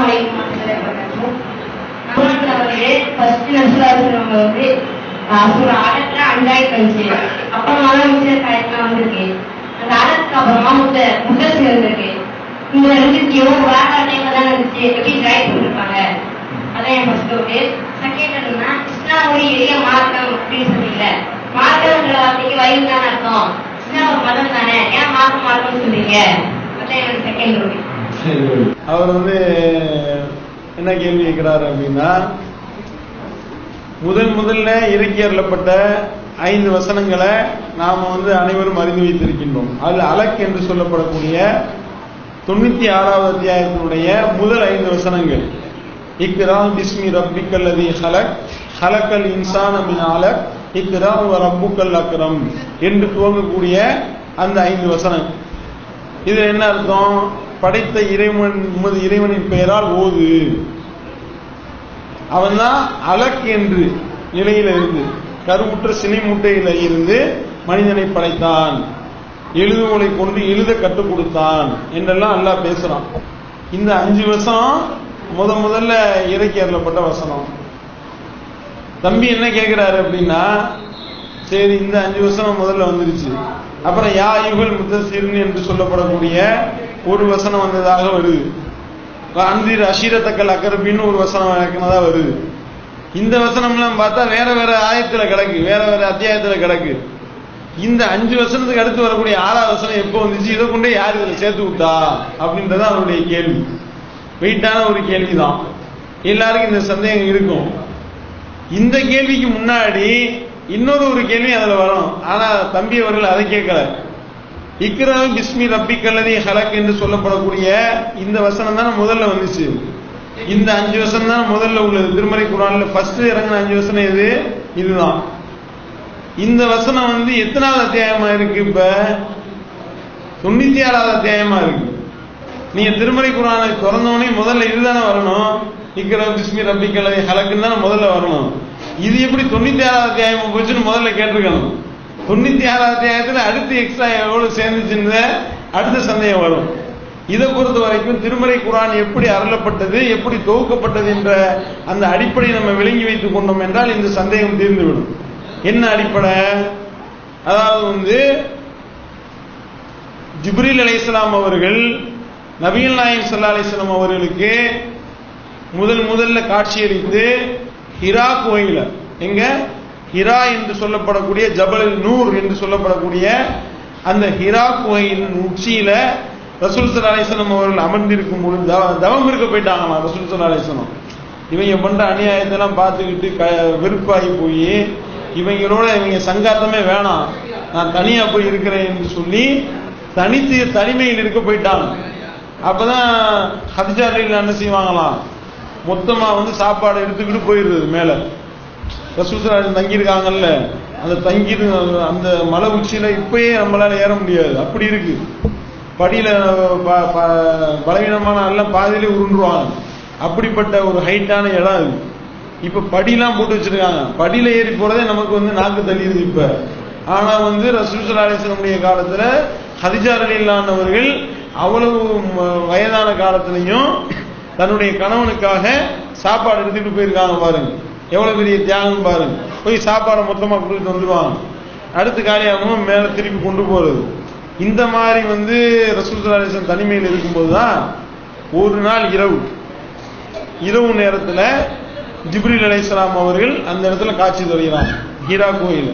வலைக்கும் நம்மளுக்கு வந்து ஃபர்ஸ்ட் நசுலாசுறவங்க வந்து ஒரு ஆடத்துல அஞ்சாயிரத்து அஞ்சு அப்புறமா தான் மிச்சர் காயத்தான் வந்திருக்கு அந்த ஆடத்துக்கு அப்புறமா முட்டை முட்டை வந்திருக்கு இந்த ரெண்டுத்தையும் வேற டைம்ல தான் இருந்துச்சு எப்படி ட்ரைவ் பண்ணிருப்பாங்க அதான் என் ஃபர்ஸ்ட் டவுட்டு செகண்ட் என்னன்னா இஸ்லாம் ஒரு எளிய மார்க்கம் அப்படின்னு சொன்னீங்க மார்க்கம்ன்ற வார்த்தைக்கு வயது தானே அர்த்தம் இஸ்லாம் ஒரு மதம் தானே ஏன் மார்க்கம் மார்க்கம்னு சொல்றீங்க அதான் என்னோட செகண்ட் டவுட் அவர் வந்து என்ன கேள்வி கேட்கிறாரு அப்படின்னா முதல் முதல்ல இறக்கி அருளப்பட்ட ஐந்து வசனங்களை நாம வந்து அனைவரும் அறிந்து வைத்திருக்கின்றோம் அது அலக் என்று சொல்லப்படக்கூடிய தொண்ணூத்தி ஆறாவது அத்தியாயத்தினுடைய முதல் ஐந்து வசனங்கள் இக்ரா பிஸ்மி ரப்பிக்கல் அதி ஹலக் ஹலக்கல் இன்சான மின் அலக் இக்ரா வ ரப்புக்கல் அக்ரம் என்று துவங்கக்கூடிய அந்த ஐந்து வசனம் இது என்ன அர்த்தம் படைத்த இறைவன் உமது இறைவனின் பெயரால் ஓது அவன்தான் அலக் என்று நிலையில இருந்து கருமுற்ற சினை முட்டையில இருந்து மனிதனை படைத்தான் எழுதுகோலை கொண்டு எழுத கற்றுக் கொடுத்தான் என்றெல்லாம் அல்லாஹ் பேசுறான் இந்த அஞ்சு வசனம் முத முதல்ல இறக்கி அருளப்பட்ட வசனம் தம்பி என்ன கேட்கிறாரு அப்படின்னா சரி இந்த அஞ்சு வசனம் முதல்ல வந்துருச்சு அப்புறம் யா யுகல் முத்தசிறுன் என்று சொல்லப்படக்கூடிய ஒரு வசனம் வந்ததாக வருது அந்திர் அஷீரத்தக்கல் அக்கரபின்னு ஒரு வசனம் இறக்குனதா வருது இந்த வசனம்லாம் பார்த்தா வேற வேற ஆயத்துல கிடக்கு வேற வேற அத்தியாயத்துல கிடக்கு இந்த அஞ்சு வசனத்துக்கு அடுத்து வரக்கூடிய ஆறாவது வசனம் எப்போ வந்துச்சு இதை கொண்டே யார் இதில் சேர்த்து விட்டா அப்படின்றது அவருடைய கேள்வி வெயிட்டான ஒரு கேள்விதான் எல்லாருக்கும் இந்த சந்தேகம் இருக்கும் இந்த கேள்விக்கு முன்னாடி இன்னொரு ஒரு கேள்வி அதுல வரும் ஆனா தம்பி அவர்கள் அதை கேட்கல இக்ரம் பிஸ்மி ரப்பி கல்லதி ஹலக் என்று சொல்லப்படக்கூடிய இந்த வசனம் தானே முதல்ல வந்துச்சு இந்த அஞ்சு வசனம் தான் முதல்ல உள்ளது திருமறை குரான்ல ஃபர்ஸ்ட் இறங்கின அஞ்சு வசனம் எது இதுதான் இந்த வசனம் வந்து எத்தனாவது அத்தியாயமா இருக்கு இப்ப தொண்ணூத்தி ஆறாவது அத்தியாயமா இருக்கு நீங்க திருமறை குரானை திறந்தோடனே முதல்ல இதுதானே வரணும் இக்ரம் பிஸ்மி ரப்பி கல்லதி ஹலக்குன்னு தானே முதல்ல வரணும் இது எப்படி தொண்ணூத்தி ஆறாவது அத்தியாயம் போச்சுன்னு முதல்ல கேட்டிருக்கணும் தொண்ணூத்தி ஆறாவது அத்தியாயத்துல அடுத்து எக்ஸ்ட்ரா எவ்வளவு சேர்ந்துச்சுன்னு அடுத்த சந்தேகம் வரும் இதை பொறுத்த வரைக்கும் திருமறை குரான் எப்படி அருளப்பட்டது எப்படி தொகுக்கப்பட்டது என்ற அந்த அடிப்படையை நம்ம விளங்கி வைத்துக் கொண்டோம் என்றால் இந்த சந்தேகம் தீர்ந்துவிடும் என்ன அடிப்படை அதாவது வந்து ஜிப்ரீல் அலைஹிஸ்ஸலாம் அவர்கள் நபிகள் நாயகம் ஸல்லல்லாஹு அலைஹி வஸல்லம் அவர்களுக்கு முதல் முதல்ல காட்சியளித்து ஹிரா கோயில எங்க ஹிரா என்று சொல்லப்படக்கூடிய ஜபல் நூர் என்று சொல்லப்படக்கூடிய அந்த ஹிரா கோயிலின் உச்சியில ரசூல் சல்லா அலிஸ்லாம் அவர்கள் அமர்ந்திருக்கும் பொழுது தவ- தவம் இருக்க போயிட்டாங்களாம் ரசூல் சல்லா அலிஸ்லாம் இவங்க பண்ற அநியாயத்தெல்லாம் பார்த்துக்கிட்டு க வெறுப்பாகி போய் இவங்களோட இவங்க சங்காத்தமே வேணாம் நான் தனியா போய் இருக்கிறேன் என்று சொல்லி தனித்து தனிமையில் இருக்க போயிட்டாங்க அப்பதான் ஹதிஜா ரயில் என்ன செய்வாங்களாம் மொத்தமா வந்து சாப்பாடு எடுத்துக்கிட்டு போயிடுறது மேல ரசூசராஜன் தங்கியிருக்காங்கல்ல அந்த தங்கி அந்த மலை உச்சியில இப்பயே நம்மளால ஏற முடியாது அப்படி இருக்கு படியில ப- ப- பலவீனமான எல்லாம் பாதியிலே உருண்டுருவாங்க அப்படிப்பட்ட ஒரு ஹைட்டான இடம் அது இப்ப படிலாம் போட்டு வச்சிருக்காங்க படியில ஏறி போறதே நமக்கு வந்து நாக்கு தள்ளிடுது இப்ப ஆனா வந்து ரசூசலாசனுடைய காலத்துல ஹதிஜா ரலில்லானவர்கள் அவ்வளவு ம- வயதான காலத்திலையும் தன்னுடைய கணவனுக்காக சாப்பாடு எடுத்துட்டு போயிருக்காங்க பாருங்க எவ்வளவு பெரிய தியாகம் பாருங்க போய் சாப்பாடை மொத்தமா கொடுத்துட்டு வந்துருவாங்க அடுத்து காலியாகவும் மேல திருப்பி கொண்டு போறது இந்த மாதிரி வந்து ரசூல் சலாஹன் தனிமையில் இருக்கும்போது தான் ஒரு நாள் இரவு இரவு நேரத்துல ஜிப்ரீல் அலைஹிஸ்ஸலாம் அவர்கள் அந்த இடத்துல காட்சி தருகிறாங்க ஹீரா கோயில்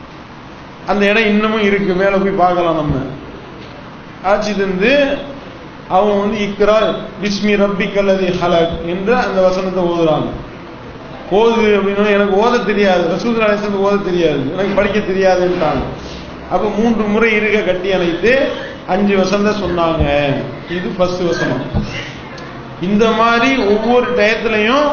அந்த இடம் இன்னமும் இருக்கு மேல போய் பார்க்கலாம் நம்ம காட்சி தந்து அவங்க வந்து இக்ரா பிஸ்மி ரப்பி கல்லதி ஹலக் என்று அந்த வசனத்தை ஓதுறாங்க ஓது அப்படின்னா எனக்கு ஓத தெரியாது ரசூல் அலிஸ்லாம் ஓத தெரியாது எனக்கு படிக்க தெரியாதுன்ட்டாங்க அப்ப மூன்று முறை இருக கட்டி அணைத்து அஞ்சு வசனம் சொன்னாங்க இது ஃபர்ஸ்ட் வசனம் இந்த மாதிரி ஒவ்வொரு டயத்துலையும்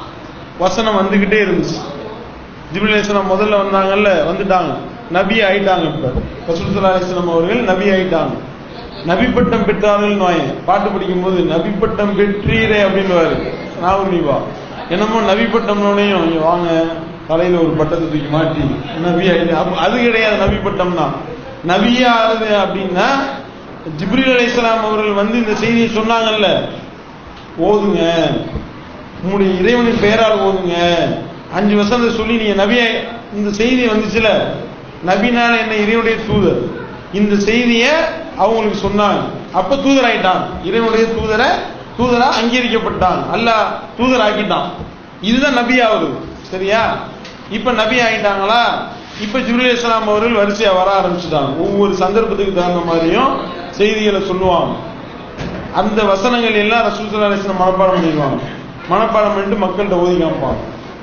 வசனம் வந்துகிட்டே இருந்துச்சு ஜிபில் அலிஸ்லாம் முதல்ல வந்தாங்கல்ல வந்துட்டாங்க நபி ஆயிட்டாங்க இப்ப ரசூல் சல்லா அலிஸ்லாம் அவர்கள் நபி ஆயிட்டாங்க நபி பட்டம் பெற்றார்கள் நோயன் பாட்டு படிக்கும் போது நபி பட்டம் பெற்றீரே அப்படின்னு நாவுனிவா என்னமோ நபி பட்டம்னோடையும் இங்க வாங்க தலையில ஒரு பட்டத்தை தூக்கி மாட்டி நபி ஆயிட்டு அப்ப அது கிடையாது நபி பட்டம்னா நபியா ஆகுது அப்படின்னா ஜிப்ரீல் அலைஹிஸ்ஸலாம் அவர்கள் வந்து இந்த செய்தியை சொன்னாங்கல்ல ஓதுங்க உங்களுடைய இறைவனின் பெயரால் ஓதுங்க அஞ்சு வசனத்தை சொல்லி நீங்க நபிய இந்த செய்தி வந்துச்சுல நபினால என்ன இறைவனுடைய தூதர் இந்த செய்தியை அவங்களுக்கு சொன்னாங்க அப்ப தூதர் ஆயிட்டான் இறைவனுடைய தூதரை தூதரா அங்கீகரிக்கப்பட்டான் அல்லாஹ் தூதர் ஆக்கிட்டான் இதுதான் நபி ஆகுது சரியா இப்ப நபி ஆயிட்டாங்களா இப்ப ஜிப்ரீல் இஸ்லாம் அவர்கள் வரிசையா வர ஆரம்பிச்சுட்டாங்க ஒவ்வொரு சந்தர்ப்பத்துக்கு தகுந்த மாதிரியும் செய்திகளை சொல்லுவாங்க அந்த வசனங்கள் எல்லாம் ரசூல் ஸல்லல்லாஹு அலைஹி வஸல்லம் மனப்பாடம் பண்ணிடுவாங்க மனப்பாடம் பண்ணிட்டு மக்கள்கிட்ட ஓதி காமிப்பாங்க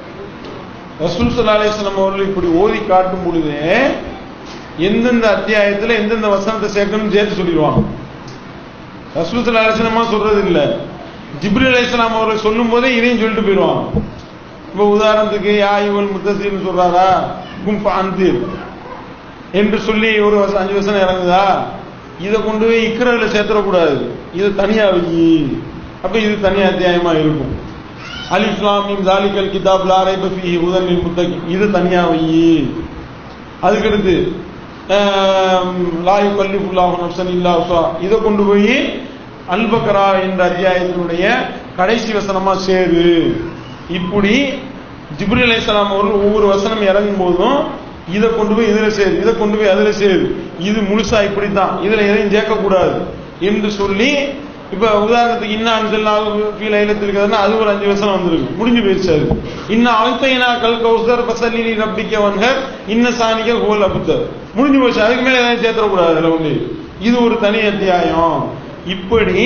ரசூல் ஸல்லல்லாஹு அலைஹி வஸல்லம் அவர்கள் இப்படி ஓதி காட்டும் பொழுது எந்தெந்த அத்தியாயத்துல எந்தெந்த வசனத்தை சேர்க்கணும் சேர்த்து சொல்லிடுவாங்க ரசூல் ஸல்லல்லாஹு அலைஹி வஸல்லம் சொல்றது இல்ல ஜிப்ரீல் அலைஹிஸ்ஸலாம் அவர்கள் சொல்லும் போதே இதையும் சொல்லிட்டு போயிடுவாங்க இப்ப உதாரணத்துக்கு யா இவள் முத்தசீர்னு சொல்றாரா கும்ப அந்தீர் என்று சொல்லி ஒரு வசனம் அஞ்சு வசனம் இறங்குதா இதை கொண்டு போய் இக்கரவில் சேர்த்துடக்கூடாது இது தனியா வை அப்ப இது தனியா அத்தியாயமா இருக்கும் அலிஃப்லாமின் ஜாலிகல் கிதாப் லா ரைப ஃபீஹி ஹுதன் லில் முத்தகீன் இது தனியா வை அதுக்கடுத்து ஆம், லா யுகல்லிஃபுல்லாஹு நஃப்ஸன் இல்லா உஸ்ஸா இதை கொண்டு போய் அல்பக்கரா என்ற அத்தியாயத்தினுடைய கடைசி வசனமா சேரு இப்படி ஜிப்ரீல் அலைஹிஸ்ஸலாம் அவர்கள் ஒவ்வொரு வசனம் இறங்கும் போதும் இதை கொண்டு போய் இதுல சேரு இதை கொண்டு போய் அதுல சேரு இது முழுசா இப்படித்தான் இதுல எதையும் சேர்க்க கூடாது என்று சொல்லி இப்ப உதாரணத்துக்கு இன்னும் அஞ்சல் கீழே இருக்கிறதுனா அது ஒரு அஞ்சு வசனம் வந்திருக்கு முடிஞ்சு போயிருச்சு அது இன்னும் அழுத்தையினா கல் கௌசர் பசல்லி ரப்பிக்க வன்கர் இன்ன சாணிக ஹோல் அபுத்தர் முடிஞ்சு போச்சு அதுக்கு மேல எதையும் சேர்த்துடக்கூடாது அதுல ஒண்ணு இது ஒரு தனி அத்தியாயம் இப்படி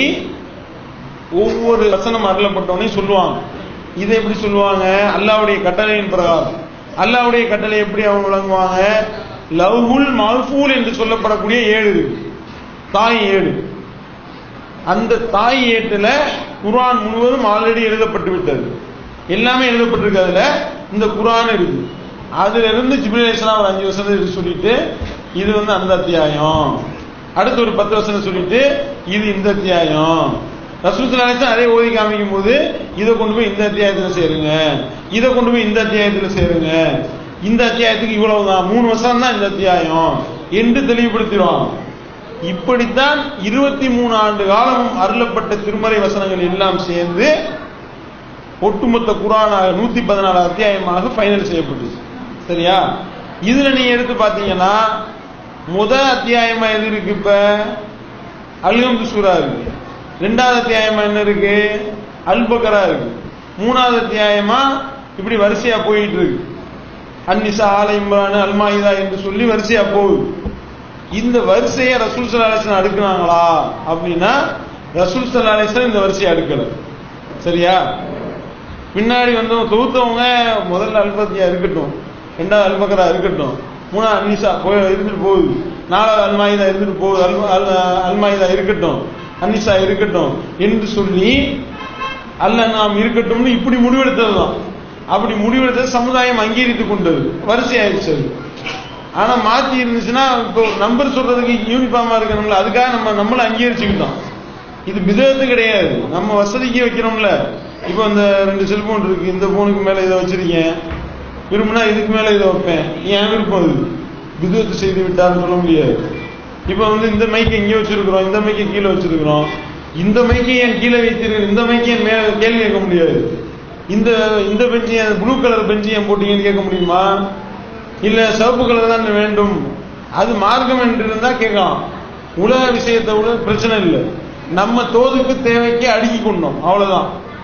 ஒவ்வொரு வசனம் அருளப்பட்டவனே சொல்லுவாங்க இதை எப்படி சொல்லுவாங்க அல்லாவுடைய கட்டளையின் பிரகாரம் அல்லாவுடைய கட்டளை எப்படி அவங்க வழங்குவாங்க லவ்ஹுல் மல்ஃபூல் என்று சொல்லப்படக்கூடிய ஏடு இருக்கு தாய் ஏடு அந்த தாய் ஏட்டுல குர்ஆன் முழுவதும் ஆல்ரெடி எழுதப்பட்டு விட்டது எல்லாமே எழுதப்பட்டிருக்கு அதுல இந்த குர்ஆன் இருக்கு அதுல இருந்து ஜிப்ரீல் அலைஹிஸ்ஸலாம் ஒரு அஞ்சு வசனம் எடுத்து சொல்லிட்டு இது வந்து அந்த அத்தியாயம் அடுத்து ஒரு பத்து வசனம் சொல்லிட்டு இது இந்த அத்தியாயம் ரசூல் அலைஹிஸ்ஸலாம் அதே ஓதி காமிக்கும் போது இதை கொண்டு போய் இந்த அத்தியாயத்துல சேருங்க இதை கொண்டு போய் இந்த அத்தியாயத்துல சேருங்க இந்த அத்தியாயத்துக்கு இவ்வளவுதான் மூணு வருஷம் தான் இந்த அத்தியாயம் என்று தெளிவுபடுத்திடுவாங்க இப்படித்தான் இருபத்தி மூணு ஆண்டு காலம் அருளப்பட்ட திருமறை வசனங்கள் எல்லாம் சேர்ந்து ஒட்டுமொத்த குரானாக நூத்தி பதினாலு அத்தியாயமாக ஃபைனல் செய்யப்பட்டுச்சு சரியா இதுல நீங்க எடுத்து பாத்தீங்கன்னா முத அத்தியாயமா எது இருக்கு இப்ப அல்ஹம்து சூரா இருக்கு ரெண்டாவது அத்தியாயமா என்ன இருக்கு அல்பக்கரா இருக்கு மூணாவது அத்தியாயமா இப்படி வரிசையா போயிட்டு இருக்கு அன்னிசா ஆல இம்ரான் அல்மாயிதா என்று சொல்லி வரிசையா போகுது இந்த வரிசையை ரசூல் சல்லா அலிஸ்லாம் அடுக்குனாங்களா அப்படின்னா ரசூல் சல்லா அலிஸ்லாம் இந்த வரிசையை அடுக்கல சரியா பின்னாடி வந்து தொகுத்தவங்க முதல்ல அல்பத்தியா இருக்கட்டும் ரெண்டாவது அல்பக்கரா இருக்கட்டும் மூணாவது அன்னிசா போய் இருந்துட்டு போகுது நாலாவது அல்மாயிதா இருந்துட்டு போகுது அல் அல்- அல்மாயிதா இருக்கட்டும் அன்னிசா இருக்கட்டும் என்று சொல்லி அல்ல நாம் இருக்கட்டும்னு இப்படி முடிவெடுத்ததுதான் அப்படி முடிவெடுத்தது சமுதாயம் அங்கீகரித்துக் கொண்டது வரிசை ஆயிடுச்சு அது ஆனா மாத்தி இருந்துச்சுன்னா இப்போ நம்பர் சொல்றதுக்கு யூனிஃபார்மா இருக்கணும்ல அதுக்காக நம்ம நம்மள அங்கீகரிச்சுக்கிட்டோம் இது பிதத்து கிடையாது நம்ம வசதிக்கு வைக்கிறோம்ல இப்போ இந்த ரெண்டு செல்போன் இருக்கு இந்த போனுக்கு மேல இதை வச்சிருக்கேன் விரும்பினா இதுக்கு மேல இதை வைப்பேன் ஏன் விருப்பம் அது பிதத்து செய்து விட்டான்னு சொல்ல முடியாது இப்போ வந்து இந்த மைக்கை இங்கே வச்சிருக்கிறோம் இந்த மைக்கை கீழே வச்சிருக்கிறோம் இந்த மைக்கை ஏன் கீழே வைத்திருக்க இந்த மைக்கை ஏன் மேல கேள்வி கேட்க முடியாது இந்த இந்த பெஞ்சு ப்ளூ கலர் பெஞ்சு ஏன் போட்டீங்கன்னு கேட்க முடியுமா இல்ல சிவப்பு கலர் தான் வேண்டும் அது மார்க்கம் என்று இருந்தா கேட்கலாம் உலக விஷயத்தை விட பிரச்சனை இல்லை நம்ம தோதுக்கு தேவைக்கு அடுக்கி கொண்டோம் அவ்வளவுதான்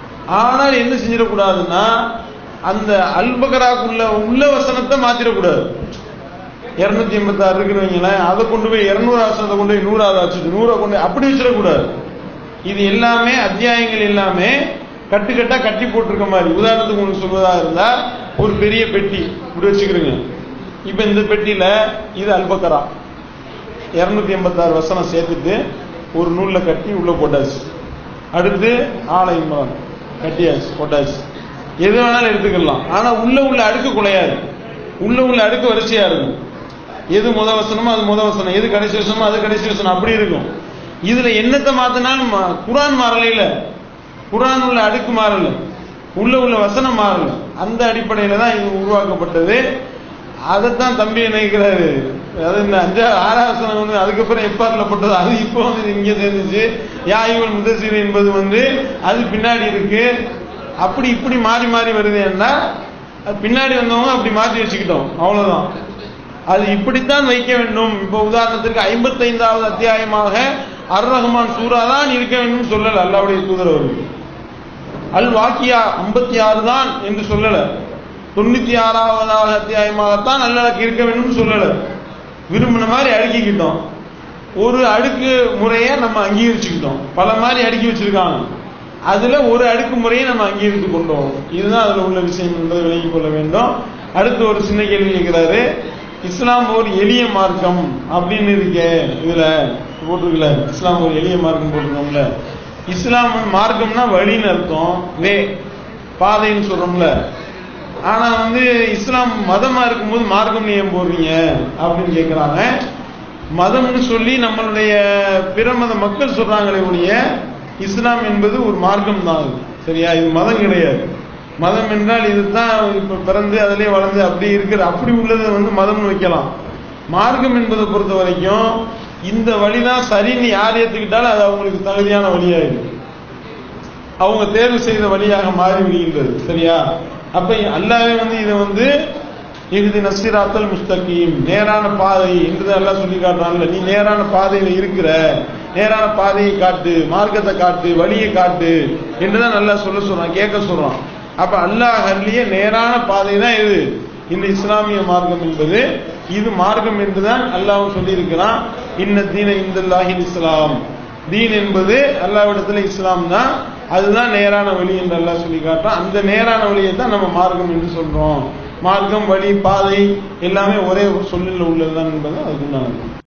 ஆனால் என்ன செஞ்சிடக்கூடாதுன்னா அந்த அல்பகராக்குள்ள உள்ள வசனத்தை மாத்திரக்கூடாது இருநூத்தி எண்பத்தி ஆறு இருக்குன்னு வைங்களேன் அதை கொண்டு போய் இருநூறு ஆசனத்தை கொண்டு போய் நூறாவது ஆச்சு நூறை கொண்டு போய் அப்படி வச்சிடக்கூடாது இது எல்லாமே அத்தியாயங்கள் எல்லாமே கட்டுக்கட்டா கட்டி போட்டிருக்க மாதிரி உதாரணத்துக்கு உங்களுக்கு சொல்வதா இருந்தா ஒரு பெரிய பெட்டி இப்படி வச்சுக்கிறீங்க இப்ப இந்த பெட்டியில இது அல்பக்கரா இருநூத்தி எண்பத்தாறு வசனம் சேர்த்துட்டு ஒரு நூல்ல கட்டி உள்ள போட்டாச்சு அடுத்து ஆலை இம்ரான் கட்டியாச்சு போட்டாச்சு எது வேணாலும் எடுத்துக்கலாம் ஆனா உள்ள உள்ள அடுக்கு குலையாது உள்ள உள்ள அடுக்கு வரிசையா இருக்கும் எது முத வசனமோ அது முத வசனம் எது கடைசி வசனமோ அது கடைசி வசனம் அப்படி இருக்கும் இதுல என்னத்தை மாத்தினாலும் மா- குரான் மாறலையில குரான் உள்ள அடுக்கு மாறல உள்ள உள்ள வசனம் மாறல அந்த அடிப்படையில தான் இது உருவாக்கப்பட்டது அதைத்தான் தம்பி நினைக்கிறாரு அது இந்த அஞ்சா ஆறாவது வசனம் வந்து அதுக்கப்புறம் எப்பாட்டில் போட்டது அது இப்போ வந்து இங்க தெரிஞ்சுச்சு யாயுவல் முதசிர் என்பது வந்து அது பின்னாடி இருக்கு அப்படி இப்படி மாறி மாறி வருதுன்னா அது பின்னாடி வந்தவங்க அப்படி மாற்றி வச்சுக்கிட்டோம் அவ்வளவுதான் அது இப்படித்தான் வைக்க வேண்டும் இப்போ உதாரணத்திற்கு ஐம்பத்தைந்தாவது அத்தியாயமாக அர் ரஹ்மான் சூரா தான் இருக்க வேண்டும் சொல்லல அல்லாவுடைய தூதர் அவர்கள் அல் வாக்கியா ஐம்பத்தி ஆறு தான் என்று சொல்லல தொண்ணூத்தி ஆறாவதாக அத்தியாயமாகத்தான் நல்லடக்கு இருக்க வேண்டும் சொல்லல விரும்பின மாதிரி அடுக்கிக்கிட்டோம் ஒரு அடுக்கு முறையை நம்ம அங்கீகரிச்சுக்கிட்டோம் பல மாதிரி அடுக்கி வச்சிருக்காங்க அதுல ஒரு அடுக்கு முறையை நம்ம அங்கீகரித்து கொண்டோம் இதுதான் அதுல உள்ள விஷயம் என்பதை விளங்கிக் கொள்ள வேண்டும் அடுத்து ஒரு சின்ன கேள்வி கேட்கிறாரு இஸ்லாம் ஒரு எளிய மார்க்கம் அப்படின்னு இருக்கே இதுல போட்டிருக்கல இஸ்லாம் ஒரு எளிய மார்க்கம் போட்டிருக்கோம்ல இஸ்லாம் மார்க்கம்னா வழின்னு அர்த்தம் வே பாதைன்னு சொல்றோம்ல ஆனா வந்து இஸ்லாம் மதமா இருக்கும்போது மார்க்கம் ஏன் போடுறீங்க அப்படின்னு கேட்கிறாங்க மதம்னு சொல்லி நம்மளுடைய பிற மத மக்கள் சொல்றாங்களே ஒழிய இஸ்லாம் என்பது ஒரு மார்க்கம் தான் அது சரியா இது மதம் கிடையாது மதம் என்றால் இதுதான் இப்ப பிறந்து அதிலே வளர்ந்து அப்படி இருக்கிற அப்படி உள்ளதை வந்து மதம்னு வைக்கலாம் மார்க்கம் என்பதை பொறுத்த வரைக்கும் இந்த வழிதான் சரின்னு யார் ஏத்துக்கிட்டாலும் அது அவங்களுக்கு தகுதியான வழியாயிருக்கு அவங்க தேர்வு செய்த வழியாக மாறி விடுகின்றது சரியா அப்ப அல்லாவே வந்து இதை வந்து இறுதி நசிராத்தல் முஸ்தகீம் நேரான பாதை என்று எல்லாம் சொல்லி காட்டுறாங்கல்ல நீ நேரான பாதையில இருக்கிற நேரான பாதையை காட்டு மார்க்கத்தை காட்டு வழியை காட்டு என்றுதான் நல்லா சொல்ல சொல்றான் கேட்க சொல்றான் அப்ப அல்லாஹ் அருளிய நேரான பாதை தான் இது இந்த இஸ்லாமிய மார்க்கம் என்பது இது மார்க்கம் என்றுதான் அல்லாஹ் சொல்லி இருக்கிறான் இன்ன தீன இந்தல்லாஹில் இஸ்லாம் தீன் என்பது அல்லாவிடத்துல இஸ்லாம் தான் அதுதான் நேரான வழி என்று அல்லாஹ் சொல்லி காட்டுறான் அந்த நேரான வழியை தான் நம்ம மார்க்கம் என்று சொல்றோம் மார்க்கம் வழி பாதை எல்லாமே ஒரே ஒரு சொல்லில் உள்ளதுதான் என்பது அதுக்குண்டானது